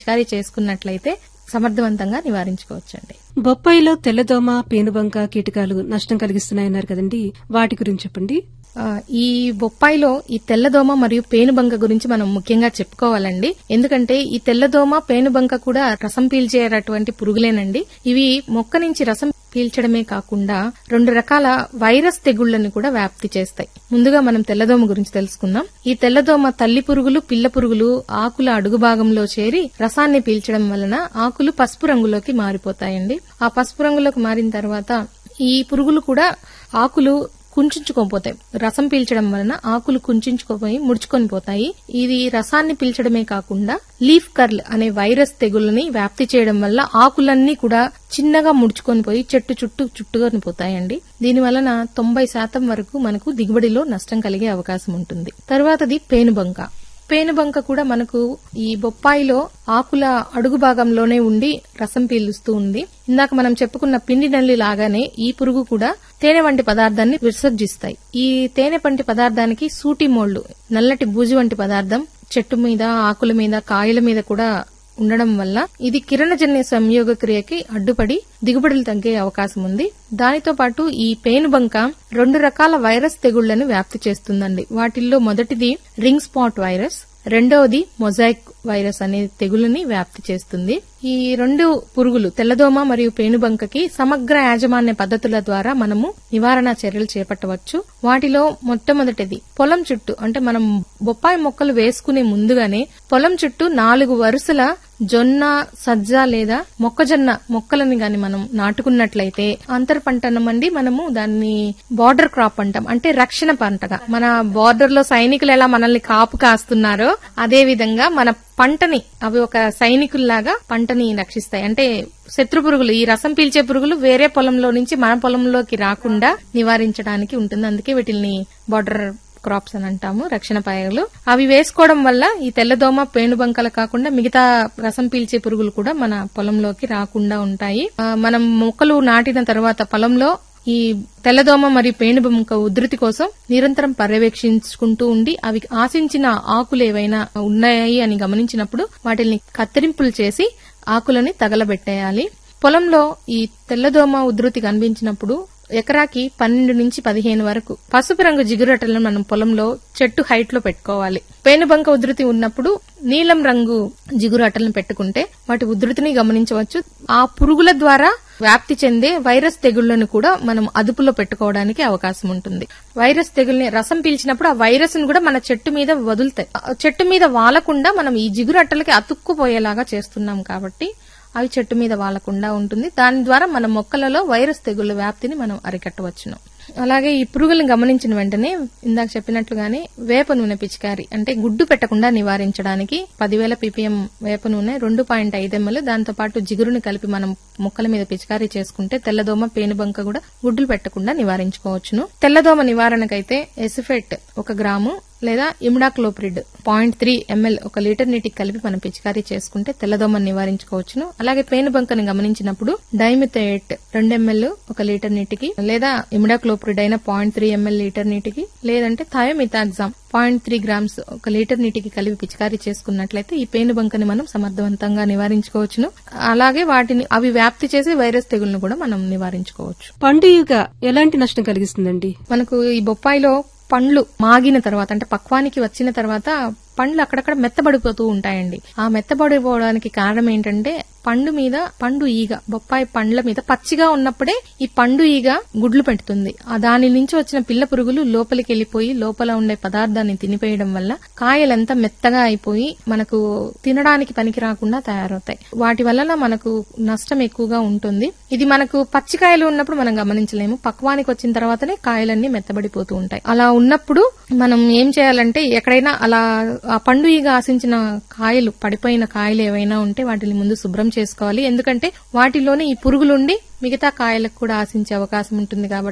పిచికారీ చేసుకున్నట్లయితే సమర్థవంతంగా నివారించుకోవచ్చండి బొప్పాయిలో తెల్లదోమ పేనుబంక కీటకాలు నష్టం కలిగిస్తున్నాయన్నారు కదండి వాటి గురించి చెప్పండి ఆ, ఈ బొప్పాయిలో ఈ తెల్లదోమ మరియు పేనుబంక గురించి మనం ముఖ్యంగా చెప్పుకోవాలండి ఎందుకంటే ఈ తెల్లదోమ పేనుబంక కూడా రసం పీల్చేటటువంటి పురుగులేనండి ఇవి మొక్క నుంచి రసం పీల్చడమే కాకుండా రెండు రకాల వైరస్ తెగుళ్లను కూడా వ్యాప్తి చేస్తాయి ముందుగా మనం తెల్లదోమ గురించి తెలుసుకుందాం ఈ తెల్లదోమ తల్లి పురుగులు పిల్ల పురుగులు ఆకుల అడుగు భాగంలో చేరి రసాన్ని పీల్చడం వలన ఆకులు పసుపు రంగులోకి మారిపోతాయండి ఆ పసుపు రంగులోకి మారిన తర్వాత ఈ పురుగులు కూడా ఆకులు కుంచుకుపోతాయి రసం పీల్చడం వలన ఆకులు కుంచుకుపోయి ముడుచుకొని పోతాయి ఇది రసాన్ని పీల్చడమే కాకుండా లీఫ్ కర్ల్ అనే వైరస్ తెగులని వ్యాప్తి చేయడం వల్ల ఆకులన్నీ కూడా చిన్నగా ముడుచుకొని పోయి చెట్టు చుట్టూ చుట్టుకొని పోతాయండి దీని వలన తొంభై శాతం వరకు మనకు దిగుబడిలో నష్టం కలిగే అవకాశం ఉంటుంది తర్వాతది పేనుబంక పేనుబంక కూడా మనకు ఈ బొప్పాయిలో ఆకుల అడుగు భాగంలోనే ఉండి రసం పీలుస్తూ ఉంది ఇందాక మనం చెప్పుకున్న పిండి నల్లి లాగానే ఈ పురుగు కూడా తేనె వంటి పదార్థాన్ని విసర్జిస్తాయి ఈ తేనె వంటి పదార్థానికి సూటి మోళ్లు నల్లటి బూజు వంటి పదార్థం చెట్టు మీద ఆకుల మీద కాయల మీద కూడా ఉండడం వల్ల ఇది కిరణజన్య సంయోగ క్రియకి అడ్డుపడి దిగుబడులు తగ్గే అవకాశం ఉంది దానితో పాటు ఈ పేనుబంక రెండు రకాల వైరస్ తెగుళ్లను వ్యాప్తి చేస్తుందండి వాటిల్లో మొదటిది రింగ్ స్పాట్ వైరస్ రెండవది మొజాయిక్ వైరస్ అనే తెగులుని వ్యాప్తి చేస్తుంది ఈ రెండు పురుగులు తెల్లదోమ మరియు పేనుబంకకి సమగ్ర యాజమాన్య పద్ధతుల ద్వారా మనము నివారణ చర్యలు చేపట్టవచ్చు వాటిలో మొట్టమొదటిది పొలం చుట్టూ అంటే మనం బొప్పాయి మొక్కలు వేసుకునే ముందుగానే పొలం చుట్టూ నాలుగు వరుసల జొన్న సజ్జ లేదా మొక్కజొన్న మొక్కలని గాని మనం నాటుకున్నట్లయితే అంతర పంటనమండి మనము దాన్ని బార్డర్ క్రాప్ అంటాం అంటే రక్షణ పంటగా మన బార్డర్ లో సైనికులు ఎలా మనల్ని కాపు కాస్తున్నారో అదే విధంగా మన పంటని అవి ఒక సైనికుల్లాగా పంటని రక్షిస్తాయి అంటే శత్రు పురుగులు ఈ రసం పీల్చే పురుగులు వేరే పొలంలో నుంచి మన పొలంలోకి రాకుండా నివారించడానికి ఉంటుంది అందుకే వీటిని బార్డర్ క్రాప్స్ అని అంటాము రక్షణ పాయలు అవి వేసుకోవడం వల్ల ఈ తెల్లదోమ పేనుబంకలు కాకుండా మిగతా రసం పీల్చే పురుగులు కూడా మన పొలంలోకి రాకుండా ఉంటాయి ఆ, మనం మొక్కలు నాటిన తర్వాత పొలంలో ఈ తెల్లదోమ మరియు పేనుబంక ఉధృతి కోసం నిరంతరం పర్యవేక్షించుకుంటూ ఉండి అవి ఆశించిన ఆకులు ఏవైనా ఉన్నాయి అని గమనించినప్పుడు వాటిని కత్తిరింపులు చేసి ఆకులని తగలబెట్టేయాలి పొలంలో ఈ తెల్లదోమ ఉధృతి కనిపించినప్పుడు ఎకరాకి పన్నెండు నుంచి పదిహేను వరకు పసుపు రంగు జిగురొట్టలను మనం పొలంలో చెట్టు హైట్ లో పెట్టుకోవాలి పేనుబంక ఉధృతి ఉన్నప్పుడు నీలం రంగు జిగురొట్టలను పెట్టుకుంటే వాటి ఉధృతిని గమనించవచ్చు ఆ పురుగుల ద్వారా వ్యాప్తి చెందే వైరస్ తెగుళ్లను కూడా మనం అదుపులో పెట్టుకోవడానికి అవకాశం ఉంటుంది వైరస్ తెగుల్ని రసం పీల్చినప్పుడు ఆ వైరస్ ను కూడా మన చెట్టు మీద వదులుతాయి ఆ చెట్టు మీద వాలకుండా మనం ఈ జిగురట్టలకి అతుక్కుపోయేలాగా చేస్తున్నాం కాబట్టి అవి చెట్టు మీద వాలకుండా ఉంటుంది దాని ద్వారా మన మొక్కలలో వైరస్ తెగుళ్ల వ్యాప్తిని మనం అరికట్టవచ్చును అలాగే ఈ పురుగులను గమనించిన వెంటనే ఇందాక చెప్పినట్లుగానే వేప నూనె పిచికారి అంటే గుడ్డు పెట్టకుండా నివారించడానికి పదివేల పీపీఎం వేప నూనె రెండు పాయింట్ ఐదు ఎంఎల్ దాంతో పాటు జిగురుని కలిపి మనం మొక్కల మీద పిచికారీ చేసుకుంటే తెల్లదోమ పేనుబంక కూడా గుడ్డులు పెట్టకుండా నివారించుకోవచ్చును తెల్లదోమ నివారణకైతే ఎసిఫెట్ ఒక గ్రాము లేదా ఇమిడాక్లోప్రిడ్ పాయింట్ త్రీ ఎంఎల్ ఒక లీటర్ నీటికి కలిపి మనం పిచికారీ చేసుకుంటే తెల్లదోమను నివారించుకోవచ్చును అలాగే పేనుబంకను గమనించినప్పుడు డైమిథేట్ రెండు ఎంఎల్ ఒక లీటర్ నీటికి లేదా ఇమిడాక్లోప్రిడ్ అయిన పాయింట్ త్రీ ఎంఎల్ లీటర్ నీటికి లేదంటే థయోమిథాగ్జామ్ పాయింట్ త్రీ గ్రామ్స్ ఒక లీటర్ నీటికి కలిపి పిచికారీ చేసుకున్నట్లయితే ఈ పేనుబంకని మనం సమర్థవంతంగా నివారించుకోవచ్చును అలాగే వాటిని అవి వ్యాప్తి చేసి వైరస్ తెగులను కూడా మనం నివారించుకోవచ్చు పండుగ ఎలాంటి నష్టం కలిగిస్తుందండి మనకు ఈ బొప్పాయిలో పండ్లు మాగిన తర్వాత అంటే పక్వానికి వచ్చిన తర్వాత పండ్లు అక్కడక్కడ మెత్తబడిపోతూ ఉంటాయండి ఆ మెత్తబడిపోవడానికి కారణం ఏంటంటే పండు మీద పండు ఈగ బొప్పాయి పండ్ల మీద పచ్చిగా ఉన్నప్పుడే ఈ పండు ఈగ గుడ్లు పెడుతుంది ఆ దాని నుంచి వచ్చిన పిల్ల పురుగులు లోపలికి వెళ్లిపోయి లోపల ఉండే పదార్థాన్ని తినిపేయడం వల్ల కాయలంతా మెత్తగా అయిపోయి మనకు తినడానికి పనికి రాకుండా తయారవుతాయి వాటి వలన మనకు నష్టం ఎక్కువగా ఉంటుంది ఇది మనకు పచ్చికాయలు ఉన్నప్పుడు మనం గమనించలేము పక్వానికి వచ్చిన తర్వాతనే కాయలన్నీ మెత్తబడిపోతూ ఉంటాయి అలా ఉన్నప్పుడు మనం ఏం చేయాలంటే ఎక్కడైనా అలా ఆ పండు ఈగ ఆశించిన కాయలు పడిపోయిన కాయలు ఏవైనా ఉంటే వాటిని ముందు శుభ్రం చేసుకోవాలి ఎందుకంటే వాటిలోనే ఈ పురుగులుండి మిగతా కాయలకు కూడా ఆశించే అవకాశం ఉంటుంది కాబట్టి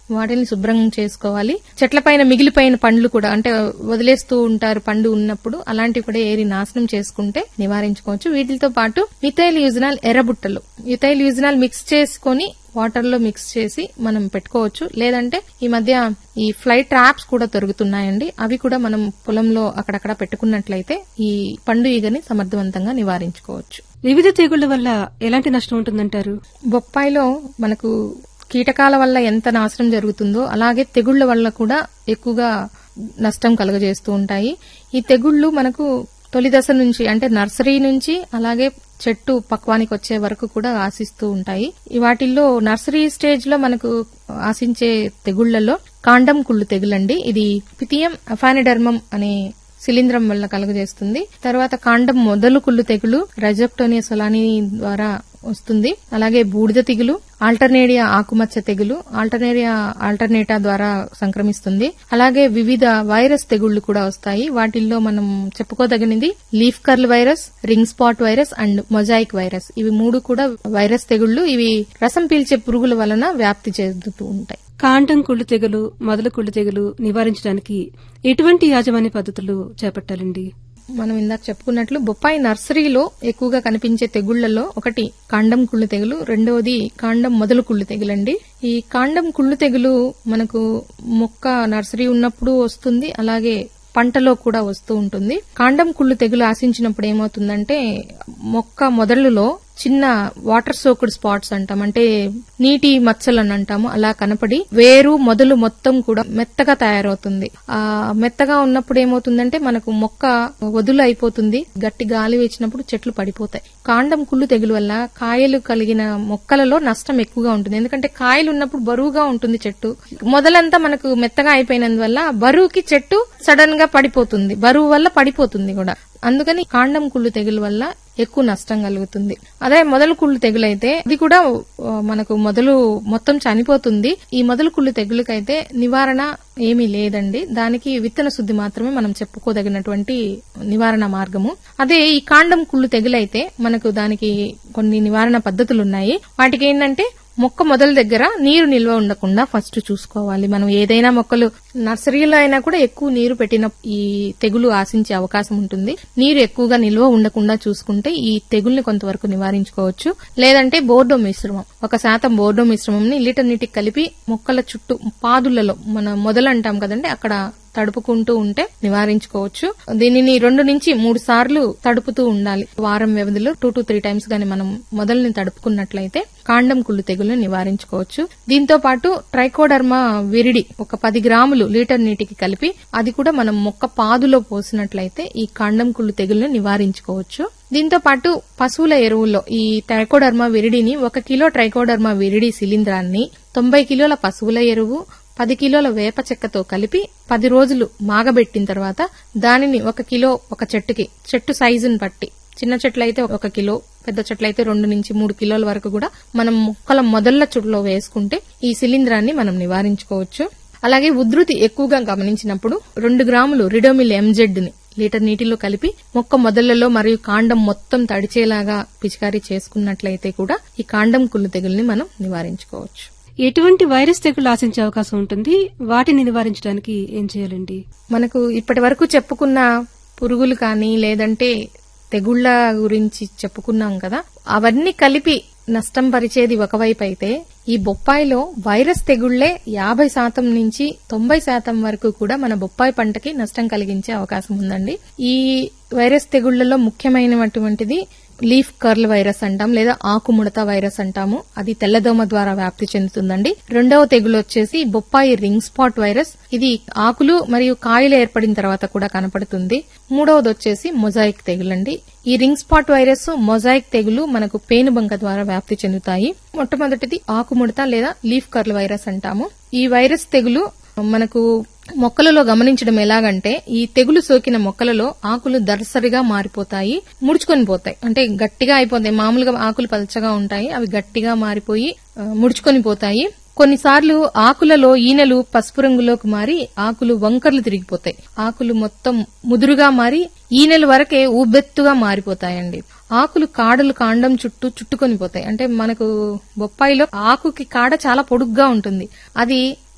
వాటిని శుభ్రం చేసుకోవాలి చెట్లపైన మిగిలిపోయిన పండ్లు కూడా అంటే వదిలేస్తూ ఉంటారు పండు ఉన్నప్పుడు అలాంటివి కూడా ఏరి నాశనం చేసుకుంటే నివారించుకోవచ్చు వీటితో పాటు మిథైల్ యూజినాల్ ఎర్రబుట్టలు మిథైల్ యూజినాల్ మిక్స్ చేసుకొని వాటర్ లో మిక్స్ చేసి మనం పెట్టుకోవచ్చు లేదంటే ఈ మధ్య ఈ ఫ్లై ట్రాప్స్ కూడా దొరుకుతున్నాయండి అవి కూడా మనం పొలంలో అక్కడక్కడ పెట్టుకున్నట్లయితే ఈ పండు ఈగని సమర్థవంతంగా నివారించుకోవచ్చు వివిధ తెగుళ్ల వల్ల ఎలాంటి నష్టం ఉంటుందంటారు బొప్పాయిలో మనకు కీటకాల వల్ల ఎంత నాశనం జరుగుతుందో అలాగే తెగుళ్ల వల్ల కూడా ఎక్కువగా నష్టం కలుగజేస్తూ ఉంటాయి ఈ తెగుళ్లు మనకు తొలి దశ నుంచి అంటే నర్సరీ నుంచి అలాగే చెట్టు పక్వానికి వచ్చే వరకు కూడా ఆశిస్తూ ఉంటాయి ఈ వాటిల్లో నర్సరీ స్టేజ్ లో మనకు ఆశించే తెగుళ్లలో కాండం కుళ్ళు తెగులండి ఇది పితియం అఫానిడర్మం అనే శిలీంధ్రం వల్ల కలుగజేస్తుంది తర్వాత కాండం మొదలు కుళ్ళు తెగులు రజోక్టోనియా సొలాని ద్వారా వస్తుంది అలాగే బూడిద తెగులు ఆల్టర్నేరియా ఆకుమచ్చ తెగులు ఆల్టర్నేరియా ఆల్టర్నేటా ద్వారా సంక్రమిస్తుంది అలాగే వివిధ వైరస్ తెగుళ్లు కూడా వస్తాయి వాటిల్లో మనం చెప్పుకోదగినది leaf curl virus ring spot virus and mosaic virus ఇవి మూడు కూడా వైరస్ తెగుళ్లు ఇవి రసం పీల్చే పురుగుల వలన వ్యాప్తి చెందుతూ ఉంటాయి కాండం కుళ్ళు తెగులు మొదలు కుళ్ళు తెగులు నివారించడానికి ఎటువంటి యాజమాన్య పద్ధతులు చేపట్టాలండి మనం ఇందాక చెప్పుకున్నట్లు బొప్పాయి నర్సరీలో ఎక్కువగా కనిపించే తెగుళ్లలో ఒకటి కాండం కుళ్ళు తెగులు రెండవది కాండం మొదలు కుళ్ళు తెగులండి ఈ కాండం కుళ్ళు తెగులు మనకు మొక్క నర్సరీ ఉన్నప్పుడు వస్తుంది అలాగే పంటలో కూడా వస్తూ ఉంటుంది కాండం కుళ్ళు తెగులు ఆశించినప్పుడు ఏమవుతుందంటే మొక్క మొదలులో చిన్న వాటర్ సోకుడ్ స్పాట్స్ అంటాం అంటే నీటి మచ్చలు అని అంటాము అలా కనపడి వేరు మొదలు మొత్తం కూడా మెత్తగా తయారవుతుంది ఆ మెత్తగా ఉన్నప్పుడు ఏమవుతుందంటే మనకు మొక్క వదులు అయిపోతుంది గట్టి గాలి వేసినప్పుడు చెట్లు పడిపోతాయి కాండం కుళ్ళు తెగులు వల్ల కాయలు కలిగిన మొక్కలలో నష్టం ఎక్కువగా ఉంటుంది ఎందుకంటే కాయలు ఉన్నప్పుడు బరువుగా ఉంటుంది చెట్టు మొదలంతా మనకు మెత్తగా అయిపోయినందువల్ల బరువుకి చెట్టు సడన్ గా పడిపోతుంది బరువు వల్ల పడిపోతుంది కూడా అందుకని కాండం కుళ్ళు తెగులు వల్ల ఎక్కువ నష్టం కలుగుతుంది అదే మొదలు కుళ్ళు తెగులు అయితే అది కూడా ఆ, మనకు మొదలు మొత్తం చనిపోతుంది ఈ మొదలు కుళ్ళు తెగులుకైతే నివారణ ఏమీ లేదండి దానికి విత్తన శుద్ధి మాత్రమే మనం చెప్పుకోదగినటువంటి నివారణ మార్గము అదే ఈ కాండం కుళ్ళు తెగులైతే మనకు దానికి కొన్ని నివారణ పద్ధతులు ఉన్నాయి వాటికి ఏంటంటే మొక్క మొదల దగ్గర నీరు నిల్వ ఉండకుండా ఫస్ట్ చూసుకోవాలి మనం ఏదైనా మొక్కలు నర్సరీలో అయినా కూడా ఎక్కువ నీరు పెట్టిన ఈ తెగులు ఆశించే అవకాశం ఉంటుంది నీరు ఎక్కువగా నిల్వ ఉండకుండా చూసుకుంటే ఈ తెగుల్ని కొంతవరకు నివారించుకోవచ్చు లేదంటే బోర్డో మిశ్రమం ఒక శాతం బోర్డో మిశ్రమంని లీటర్ నీటికి కలిపి మొక్కల చుట్టూ పాదులలో మన మొదలు అంటాం కదండి అక్కడ తడుపుకుంటూ ఉంటే నివారించుకోవచ్చు దీనిని రెండు నుంచి మూడు సార్లు తడుపుతూ ఉండాలి వారం వ్యవధిలో టూ టు త్రీ టైమ్స్ గాని మనం మొదలని తడుపుకున్నట్లయితే కాండం కుళ్ళు తెగులను నివారించుకోవచ్చు దీంతో పాటు ట్రైకోడర్మా విరిడి ఒక పది గ్రాములు లీటర్ నీటికి కలిపి అది కూడా మనం మొక్క పాదులో పోసినట్లయితే ఈ కాండం కుళ్ళు తెగులను నివారించుకోవచ్చు దీంతో పాటు పశువుల ఎరువుల్లో ఈ ట్రైకోడర్మా విరిడిని ఒక కిలో ట్రైకోడర్మా విరిడి శిలీంధ్రాన్ని తొంభై కిలోల పశువుల ఎరువు పది కిలోల వేప చెక్కతో కలిపి పది రోజులు మాగబెట్టిన తర్వాత దానిని ఒక కిలో ఒక చెట్టుకి చెట్టు సైజుని బట్టి చిన్న చెట్లు అయితే ఒక కిలో పెద్ద చెట్లు అయితే రెండు నుంచి మూడు కిలోల వరకు కూడా మనం మొక్కల మొదళ్ల చుట్టులో వేసుకుంటే ఈ శిలీంధ్రాన్ని మనం నివారించుకోవచ్చు అలాగే ఉధృతి ఎక్కువగా గమనించినప్పుడు రెండు గ్రాములు రిడోమిల్ ఎంజెడ్ ని లీటర్ నీటిలో కలిపి మొక్క మొదళ్లలో మరియు కాండం మొత్తం తడిచేలాగా పిచికారీ చేసుకున్నట్లయితే కూడా ఈ కాండం కుళ్ళు తెగుల్ని మనం నివారించుకోవచ్చు ఎటువంటి వైరస్ తెగులు ఆశించే అవకాశం ఉంటుంది వాటిని నివారించడానికి ఏం చేయాలండి మనకు ఇప్పటి వరకు చెప్పుకున్న పురుగులు కానీ లేదంటే తెగుళ్ల గురించి చెప్పుకున్నాం కదా అవన్నీ కలిపి నష్టం పరిచేది ఒకవైపు అయితే ఈ బొప్పాయిలో వైరస్ తెగుళ్లే యాభై శాతం నుంచి తొంభై శాతం వరకు కూడా మన బొప్పాయి పంటకి నష్టం కలిగించే అవకాశం ఉందండి ఈ వైరస్ తెగుళ్లలో ముఖ్యమైనటువంటిది లీఫ్ కర్ల్ వైరస్ అంటాం లేదా ఆకుముడత వైరస్ అంటాము అది తెల్లదోమ ద్వారా వ్యాప్తి చెందుతుందండి రెండవ తెగులు వచ్చేసి బొప్పాయి రింగ్ స్పాట్ వైరస్ ఇది ఆకులు మరియు కాయలు ఏర్పడిన తర్వాత కూడా కనపడుతుంది మూడవది వచ్చేసి మొజాయిక్ తెగులండి ఈ రింగ్ స్పాట్ వైరస్ మొజాయిక్ తెగులు మనకు పేనుబంక ద్వారా వ్యాప్తి చెందుతాయి మొట్టమొదటిది ఆకుముడత లేదా లీఫ్ కర్ల్ వైరస్ అంటాము ఈ వైరస్ తెగులు మనకు మొక్కలలో గమనించడం ఎలాగంటే ఈ తెగులు సోకిన మొక్కలలో ఆకులు దర్సరిగా మారిపోతాయి ముడుచుకొని పోతాయి అంటే గట్టిగా అయిపోతాయి మామూలుగా ఆకులు పలచగా ఉంటాయి అవి గట్టిగా మారిపోయి ఆ, ముడుచుకొని పోతాయి కొన్నిసార్లు ఆకులలో ఈనెలు పసుపు రంగులోకి మారి ఆకులు వంకర్లు తిరిగిపోతాయి ఆకులు మొత్తం ముదురుగా మారి ఈనెల వరకే ఊబెత్తుగా మారిపోతాయండి ఆకులు కాడలు కాండం చుట్టూ చుట్టుకొని పోతాయి అంటే మనకు బొప్పాయిలో ఆకుకి కాడ చాలా పొడుగ్గా ఉంటుంది అది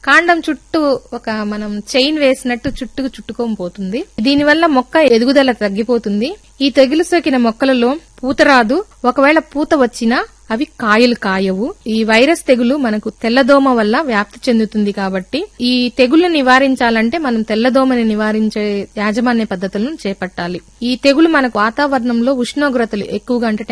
కాండం చుట్టూ ఒక మనం చైన్ వేసినట్టు చుట్టుకు చుట్టుకొని పోతుంది దీనివల్ల మొక్క ఎదుగుదల తగ్గిపోతుంది ఈ తెగులు సోకిన మొక్కలలో పూత రాదు ఒకవేళ పూత వచ్చినా అవి కాయలు కాయవు ఈ వైరస్ తెగులు మనకు తెల్లదోమ వల్ల వ్యాప్తి చెందుతుంది కాబట్టి ఈ తెగులు నివారించాలంటే మనం తెల్లదోమని నివారించే యాజమాన్య పద్ధతులను చేపట్టాలి ఈ తెగులు మనకు వాతావరణంలో ఉష్ణోగ్రతలు ఎక్కువగా అంటే